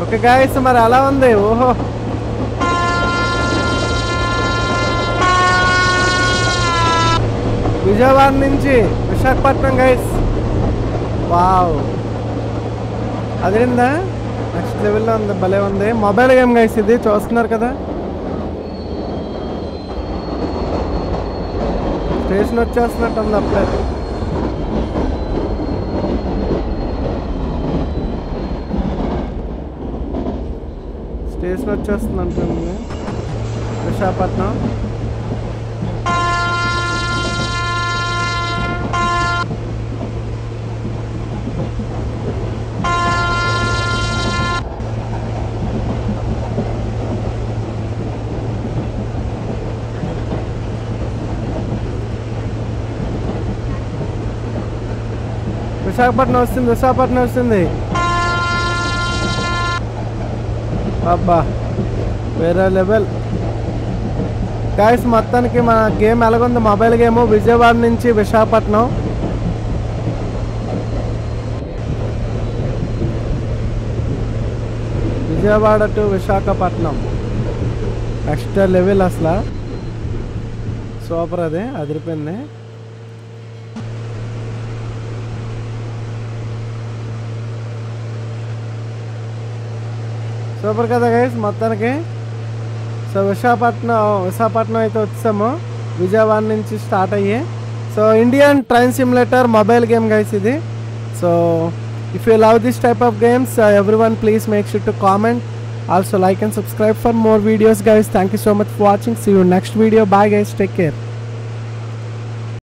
okay guys మరి అలా ఉంది ఓహో విజయవాడ నుంచి విశాఖపట్నం గైస్ వావ్ అదేందా నెక్స్ట్ లెవెల్లో ఉంది భలే ఉంది మొబైల్ గేమ్ గైస్ ఇది చూస్తున్నారు కదా స్టేషన్ వచ్చేస్తున్నట్టు ఉంది అప్పుడే స్టేషన్ వచ్చేస్తుంది అంటుంది విశాఖపట్నం విశాఖపట్నం వస్తుంది విశాఖపట్నం వస్తుంది అబ్బా వేరే లెవెల్ గాయస్ మొత్తానికి మన గేమ్ ఎలాగుంది మొబైల్ గేమ్ విజయవాడ నుంచి Visakhapatnam Vijayawada to Visakhapatnam next level అసలు సూపర్ అది అదిరిపోయింది సూపర్ కదా గైస్ మొత్తానికి సో విశాఖపట్నం విశాఖపట్నం అయితే వచ్చాము విజయవాడ నుంచి స్టార్ట్ అయ్యి so Indian train simulator mobile game guys ఇది so if you love this type of games everyone please make sure to comment also like and subscribe for more videos guys thank you so much for watching see you next video bye guys take care